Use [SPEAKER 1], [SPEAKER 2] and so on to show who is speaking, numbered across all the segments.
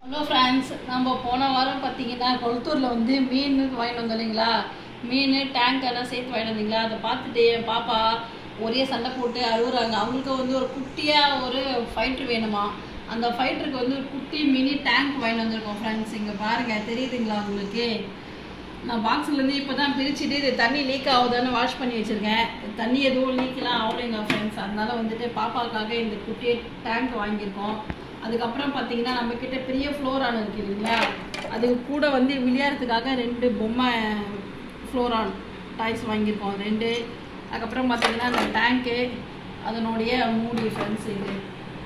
[SPEAKER 1] Hello friends நம்ம போன வாரம் பார்த்தீங்கன்னா கொளத்தூரில் வந்து மீன் வாங்கிட்டு வந்தோம் இல்லைங்களா மீன் டேங்க் எல்லாம் சேர்த்து வாங்கிட்டு வந்தீங்களா அதை பார்த்துட்டு என் பாப்பா ஒரே சண்டை போட்டு அழுகுறாங்க அவங்களுக்கு வந்து ஒரு குட்டியாக ஒரு ஃபைட்ரு வேணுமா அந்த ஃபைட்டருக்கு வந்து ஒரு குட்டி மினி டேங்க் வாங்கிட்டு வந்திருக்கோம் ஃப்ரெண்ட்ஸ் இங்கே பாருங்கள் தெரியுதுங்களா உங்களுக்கு நான் பாக்ஸ்லேருந்து இப்போ தான் பிரிச்சுட்டு இது தண்ணி லீக் ஆகுதான்னு வாஷ் பண்ணி வச்சுருக்கேன் தண்ணி எதுவும் லீக்லாம் ஆகலைங்க ஃப்ரெண்ட்ஸ் அதனால வந்துட்டு பாப்பாவுக்காக இந்த குட்டி டேங்க் வாங்கியிருக்கோம் அதுக்கப்புறம் பார்த்தீங்கன்னா நம்மக்கிட்ட பெரிய ஃப்ளோரான் இருக்கு இல்லைங்களா அது கூட வந்து விளையாடுறதுக்காக ரெண்டு பொம்மை ஃப்ளோரான் டாய்ஸ் வாங்கியிருக்கோம் ரெண்டு அதுக்கப்புறம் பார்த்தீங்கன்னா அந்த டேங்க்கு அதனுடைய மூடி ஃப்ரெண்ட்ஸ் இது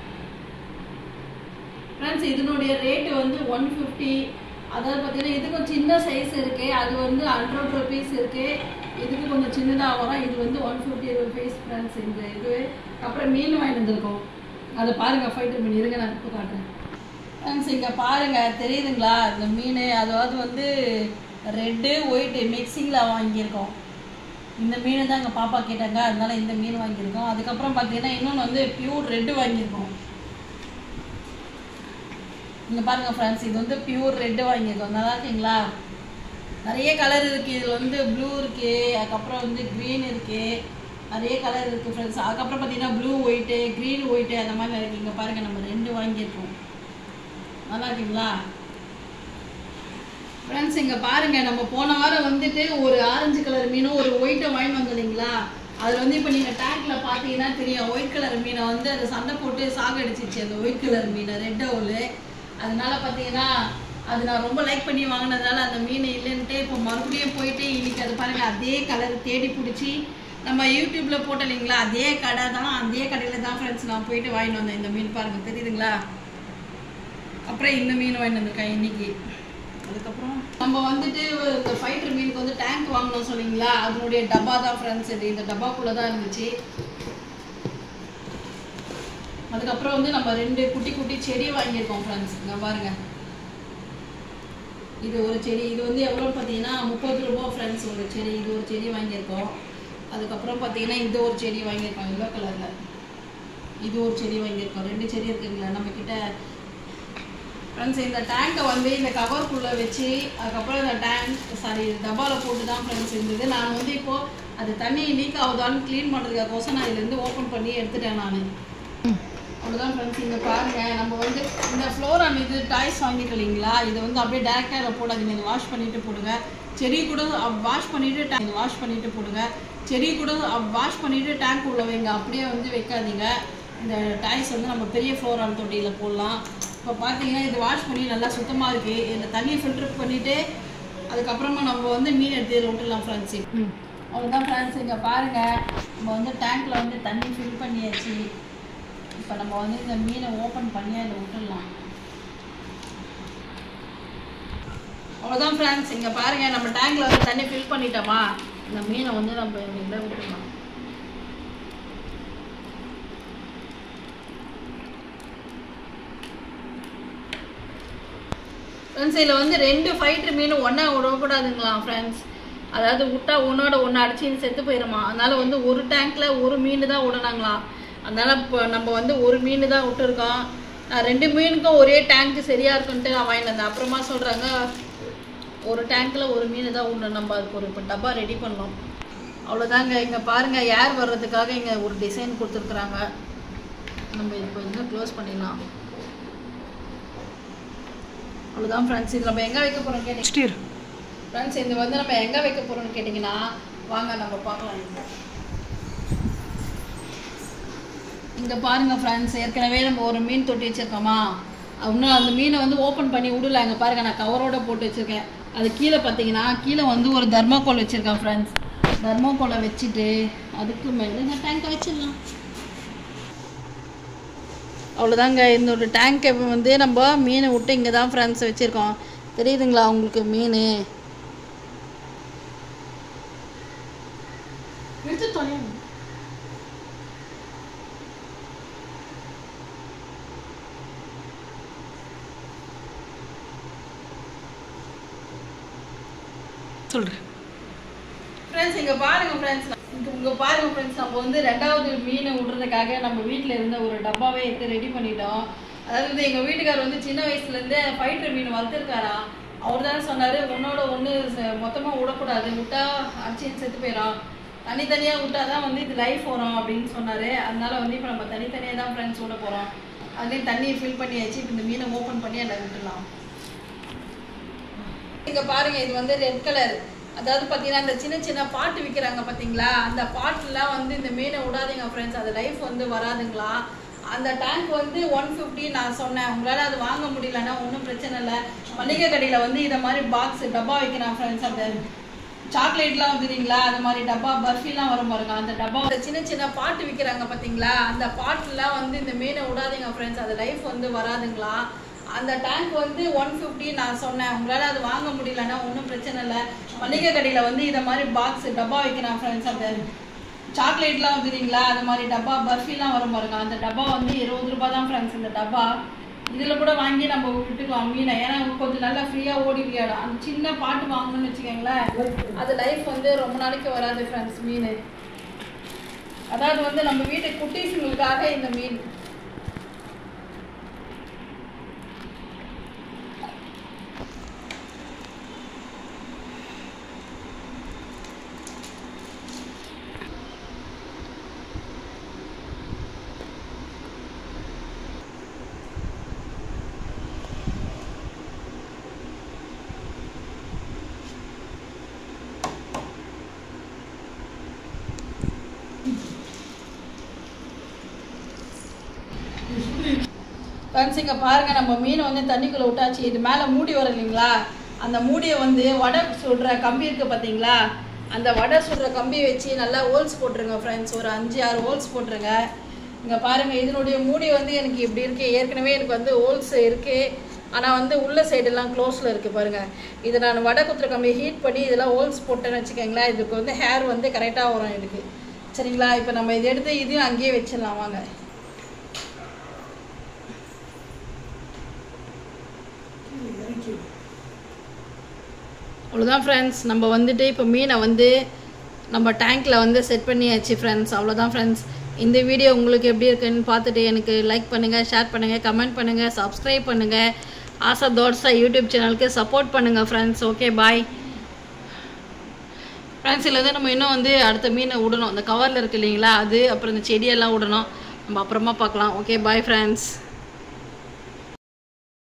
[SPEAKER 1] ஃப்ரெண்ட்ஸ் இதனுடைய ரேட்டு வந்து ஒன் ஃபிஃப்டி அதாவது பார்த்தீங்கன்னா இதுக்கும் சின்ன சைஸ் இருக்கு அது வந்து ஹண்ட்ரட் ருபீஸ் இருக்கு இதுக்கு கொஞ்சம் சின்னதாக வரும் இது வந்து ஒன் ஃபிஃப்டி ருபீஸ் ஃப்ரெண்ட்ஸ் இந்த இது அப்புறம் மீன் வாங்கிட்டு வந்திருக்கோம் அதை பாருங்க ஃபைட்டர் மீன் இருங்க நான் இப்போ காட்டுறேன் ஃப்ரெண்ட்ஸ் இங்கே பாருங்க தெரியுதுங்களா இந்த மீன் அதாவது வந்து ரெட்டு ஒயிட்டு மிக்சிங்கில் வாங்கியிருக்கோம் இந்த மீன் தான் எங்கள் பாப்பா கேட்டாங்க அதனால இந்த மீன் வாங்கியிருக்கோம் அதுக்கப்புறம் பார்த்தீங்கன்னா இன்னொன்று வந்து பியூர் ரெட்டு வாங்கியிருக்கோம் இங்கே பாருங்கள் ஃப்ரெண்ட்ஸ் இது வந்து பியூர் ரெட்டு வாங்கியிருக்கோம் நல்லா இருக்குங்களா நிறைய கலர் இருக்குது இதில் வந்து ப்ளூ இருக்குது அதுக்கப்புறம் வந்து க்ரீன் இருக்குது நிறைய கலர் இருக்குது ஃப்ரெண்ட்ஸ் அதுக்கப்புறம் பார்த்தீங்கன்னா ப்ளூ ஒயிட்டு க்ரீன் ஒயிட்டு அந்த மாதிரி இருக்குது இங்கே பாருங்கள் நம்ம ரெண்டு வாங்கியிருக்கோம் நல்லா இருக்குங்களா ஃப்ரெண்ட்ஸ் இங்கே பாருங்கள் நம்ம போன வாரம் வந்துட்டு ஒரு ஆரஞ்சு கலர் மீனும் ஒரு ஒயிட்டை வாங்கி வந்தோம் இல்லைங்களா அதில் வந்து இப்போ நீங்கள் டேங்க்ல பார்த்தீங்கன்னா தெரியும் ஒயிட் கலர் மீனை வந்து அதை சண்டை போட்டு சாகடிச்சிச்சு அந்த ஒயிட் கலர் மீனை ரெட் டவுலு அதனால பார்த்தீங்கன்னா அது நான் ரொம்ப லைக் பண்ணி வாங்கினதால அந்த மீன் இல்லைன்ட்டு இப்போ மறுபடியும் போயிட்டு இன்னைக்கு அது பாருங்க அதே கலர் தேடி பிடிச்சி நம்ம யூடியூப்ல போட்டோம் இல்லைங்களா அதே கடை தான் அதே கடையில் தான் ஃப்ரெண்ட்ஸ் நான் போயிட்டு வாங்கிட்டு வந்தேன் இந்த மீன் பாருங்க தெரியுதுங்களா அப்புறம் இந்த மீன் வாங்கிட்டு வந்திருக்கேன் இன்னைக்கு அதுக்கப்புறம் நம்ம வந்துட்டு இந்த ஃபைட்டர் மீனுக்கு வந்து டேங்க் வாங்கணும் சொன்னீங்களா அதனுடைய டப்பா தான் ஃப்ரெண்ட்ஸ் இது இந்த டப்பாக்குள்ளே தான் இருந்துச்சு அதுக்கப்புறம் வந்து நம்ம ரெண்டு குட்டி குட்டி செடி வாங்கியிருக்கோம் ஃப்ரெண்ட்ஸ் இங்கே பாருங்க இது ஒரு செடி இது வந்து எவ்வளோ பார்த்தீங்கன்னா முப்பது ரூபா ஃப்ரெண்ட்ஸ் ஒரு செடி இது ஒரு செடி வாங்கியிருக்கோம் அதுக்கப்புறம் பார்த்தீங்கன்னா இந்த ஒரு செடி வாங்கியிருக்கோம் எல்லோ கலரில் இது ஒரு செடி வாங்கியிருக்கோம் ரெண்டு செடி இருக்குங்களா நம்மக்கிட்ட ஃப்ரெண்ட்ஸ் இந்த டேங்கை வந்து இந்த கவர்க்குள்ளே வச்சு அதுக்கப்புறம் இந்த டேங்க் சாரி டப்பாவில் போட்டு தான் ஃப்ரெண்ட்ஸ் இருந்தது நான் வந்து இப்போது அது தண்ணி லீக் ஆகுதான்னு க்ளீன் பண்ணுறதுக்காகோசம் நான் இதுலேருந்து ஓப்பன் பண்ணி எடுத்துட்டேன் நான் அவ்வளோதான் ஃப்ரெண்ட்ஸ் இங்கே பாருங்கள் நம்ம வந்து இந்த ஃப்ளோரான் இது டாய்ஸ் வாங்கிட்டு இல்லைங்களா இதை வந்து அப்படியே டேரெக்டாக இதில் போடாதீங்க இதை வாஷ் பண்ணிவிட்டு போடுங்க செடி கூட வாஷ் பண்ணிவிட்டு டேங்க் வாஷ் பண்ணிவிட்டு போடுங்க செடி கூட வாஷ் பண்ணிவிட்டு டேங்க் உள்ள வைங்க அப்படியே வந்து வைக்காதீங்க இந்த டாய்ஸ் வந்து நம்ம பெரிய ஃப்ளோரான் தொட்டியில் போடலாம் இப்போ பார்த்தீங்கன்னா இது வாஷ் பண்ணி நல்லா சுத்தமாக இருக்குது இதில் தண்ணியை ஃபில்டர் பண்ணிவிட்டு அதுக்கப்புறமா நம்ம வந்து மீன் எடுத்து இதில் விட்டுடலாம் ஃப்ரெண்ட்ஸ் அவ்வளோதான் ஃப்ரெண்ட்ஸ் இங்கே பாருங்கள் நம்ம வந்து டேங்க்கில் வந்து தண்ணி ஃபில் பண்ணியாச்சு இப்போ நம்ம வந்து இந்த மீனை ஓப்பன் பண்ணி அதில் விட்டுடலாம் அவ்வளோதான் ஃப்ரெண்ட்ஸ் இங்கே பாருங்கள் நம்ம டேங்கில் வந்து தண்ணி ஃபில் பண்ணிட்டோமா இந்த மீனை வந்து நம்ம இதில் விட்டுடலாம் ஃப்ரெண்ட்ஸ் இதில் வந்து ரெண்டு ஃபைட்ரு மீன் ஒன்றா விடக்கூடாதுங்களாம் ஃப்ரெண்ட்ஸ் அதாவது விட்டா ஒன்றோட ஒன்று அடிச்சு செத்து போயிடுமா அதனால வந்து ஒரு டேங்க்ல ஒரு மீன் தான் விடனாங்களாம் அதனால இப்போ நம்ம வந்து ஒரு மீன் தான் விட்டுருக்கோம் நான் ரெண்டு மீனுக்கும் ஒரே டேங்க் சரியா இருக்குன்ட்டு நான் வாங்கிட்டு வந்தேன் அப்புறமா சொல்றாங்க ஒரு டேங்க்ல ஒரு மீன் தான் விடணும் நம்ம அதுக்கு ஒரு இப்போ டப்பா ரெடி பண்ணோம் அவ்வளோதாங்க இங்கே பாருங்க ஏர் வர்றதுக்காக இங்கே ஒரு டிசைன் கொடுத்துருக்குறாங்க நம்ம இப்போ இன்னும் க்ளோஸ் பண்ணிடலாம் அவ்வளோதான் ஃப்ரெண்ட்ஸ் இது நம்ம எங்கே வைக்க போகிறோம் கேட்டீங்க ஃப்ரெண்ட்ஸ் இது வந்து நம்ம எங்கே வைக்க போகிறோம்னு கேட்டிங்கன்னா வாங்க நம்ம பார்க்கலாம் இங்க. இங்க பாருங்க ஃப்ரெண்ட்ஸ் ஏற்கனவே நம்ம ஒரு மீன் தொட்டி வச்சிருக்கோமா இன்னும் அந்த மீனை வந்து ஓப்பன் பண்ணி விடல அங்கே பாருங்க நான் கவரோட போட்டு வச்சிருக்கேன் அது கீழே பார்த்தீங்கன்னா கீழே வந்து ஒரு தர்மாக்கோல் வச்சிருக்கேன் ஃப்ரெண்ட்ஸ் தர்மாக்கோலை வச்சுட்டு அதுக்கு மேலே இந்த டேங்கை வச்சிடலாம் அவ்வளோதாங்க இந்த ஒரு டேங்கை வந்து நம்ம மீனை விட்டு இங்கே தான் ஃப்ரெண்ட்ஸ் வச்சுருக்கோம் தெரியுதுங்களா உங்களுக்கு மீன் எடுத்து தொலைங்க
[SPEAKER 2] சொல்கிறேன்
[SPEAKER 1] ஃப்ரெண்ட்ஸ் இங்கே பாருங்க ஃப்ரெண்ட்ஸ் இங்கே இங்கே பாருங்க ஃப்ரெண்ட்ஸ் நம்ம வந்து ரெண்டாவது மீனை விடுறதுக்காக நம்ம வீட்டில் இருந்த ஒரு டப்பாவே எடுத்து ரெடி பண்ணிட்டோம் அதாவது வந்து எங்கள் வீட்டுக்காரர் வந்து சின்ன வயசுலேருந்தே ஃபைட்டர் மீன் வளர்த்துருக்காராம் அவர் தானே சொன்னார் உன்னோட ஒன்று மொத்தமாக விடக்கூடாது விட்டா அடிச்சு செத்து போயிடும் தனித்தனியாக விட்டா தான் வந்து இது லைஃப் வரும் அப்படின்னு சொன்னார் அதனால வந்து இப்போ நம்ம தனித்தனியாக தான் ஃப்ரெண்ட்ஸ் விட போகிறோம் அதுலேயும் தண்ணியை ஃபில் பண்ணியாச்சு இப்போ இந்த மீனை ஓப்பன் பண்ணி அதில் விட்டுலாம் இங்க பாருங்க இது வந்து ரெட் கலர் அதாவது பார்த்தீங்கன்னா இந்த சின்ன சின்ன பாட்டு விற்கிறாங்க பார்த்தீங்களா அந்த பாட்டுலாம் வந்து இந்த மீனை விடாதீங்க ஃப்ரெண்ட்ஸ் அது லைஃப் வந்து வராதுங்களா அந்த டேங்க் வந்து ஒன் ஃபிஃப்டி நான் சொன்னேன் உங்களால் அது வாங்க முடியலன்னா ஒன்றும் பிரச்சனை இல்லை மளிகை கடையில் வந்து இதை மாதிரி பாக்ஸ் டப்பா வைக்கிறான் ஃப்ரெண்ட்ஸ் அந்த சாக்லேட்லாம் வந்துடுறீங்களா அது மாதிரி டப்பா பர்ஃபிலாம் வரும் பாருங்க அந்த டப்பா அந்த சின்ன சின்ன பாட்டு விற்கிறாங்க பார்த்தீங்களா அந்த பாட்டுலாம் வந்து இந்த மீனை விடாதீங்க ஃப்ரெண்ட்ஸ் அது லைஃப் வந்து வராதுங்களா அந்த டேங்க் வந்து ஒன் ஃபிஃப்டி நான் சொன்னேன் உங்களால் அது வாங்க முடியலன்னா ஒன்றும் பிரச்சனை இல்லை மளிகை கடையில் வந்து இதை மாதிரி பாக்ஸ் டப்பா வைக்கிறான் ஃப்ரெண்ட்ஸ் அந்த சாக்லேட்லாம் வந்துடுறீங்களா அது மாதிரி டப்பா பர்ஃபிலாம் வரும் பாருங்க அந்த டப்பா வந்து இருபது ரூபாய் தான் ஃப்ரெண்ட்ஸ் இந்த டப்பா இதில் கூட வாங்கி நம்ம விட்டுக்கலாம் மீனை ஏன்னா கொஞ்சம் நல்லா ஃப்ரீயாக ஓடி விளையாடும் அந்த சின்ன பாட்டு வாங்கணும்னு வச்சுக்கோங்களேன் அது லைஃப் வந்து ரொம்ப நாளைக்கு வராது ஃப்ரெண்ட்ஸ் மீன் அதாவது வந்து நம்ம வீட்டு குட்டீஸுங்களுக்காக இந்த மீன் ஃப்ரெண்ட்ஸ் இங்கே பாருங்கள் நம்ம மீன் வந்து தண்ணிக்குள்ளே விட்டாச்சு இது மேலே மூடி வரும் இல்லைங்களா அந்த மூடியை வந்து வடை சுடுற கம்பி இருக்குது பார்த்தீங்களா அந்த வடை சுடுற கம்பி வச்சு நல்லா ஹோல்ஸ் போட்டுருங்க ஃப்ரெண்ட்ஸ் ஒரு அஞ்சு ஆறு ஹோல்ஸ் போட்டுருங்க இங்கே பாருங்கள் இதனுடைய மூடி வந்து எனக்கு இப்படி இருக்குது ஏற்கனவே எனக்கு வந்து ஹோல்ஸ் இருக்குது ஆனால் வந்து உள்ள சைடெல்லாம் க்ளோஸில் இருக்குது பாருங்கள் இதை நான் வடை குத்துற கம்பி ஹீட் பண்ணி இதெல்லாம் ஹோல்ஸ் போட்டேன்னு வச்சுக்கோங்களேன் இதுக்கு வந்து ஹேர் வந்து கரெக்டாக வரும் இதுக்கு சரிங்களா இப்போ நம்ம இதை எடுத்து இதையும் அங்கேயே வச்சிடலாம் வாங்க அவ்வளோதான் ஃப்ரெண்ட்ஸ் நம்ம வந்துட்டு இப்போ மீனை வந்து நம்ம டேங்க்கில் வந்து செட் பண்ணியாச்சு ஃப்ரெண்ட்ஸ் அவ்வளோதான் ஃப்ரெண்ட்ஸ் இந்த வீடியோ உங்களுக்கு எப்படி இருக்குன்னு பார்த்துட்டு எனக்கு லைக் பண்ணுங்கள் ஷேர் பண்ணுங்கள் கமெண்ட் பண்ணுங்கள் சப்ஸ்கிரைப் பண்ணுங்கள் ஆசா தோட்ஸா யூடியூப் சேனலுக்கு சப்போர்ட் பண்ணுங்கள் ஃப்ரெண்ட்ஸ் ஓகே பாய் ஃப்ரெண்ட்ஸ் இதில் வந்து நம்ம இன்னும் வந்து அடுத்த மீனை விடணும் அந்த கவரில் இருக்கு இல்லைங்களா அது அப்புறம் இந்த செடியெல்லாம் விடணும் நம்ம அப்புறமா பார்க்கலாம் ஓகே பாய் ஃப்ரெண்ட்ஸ்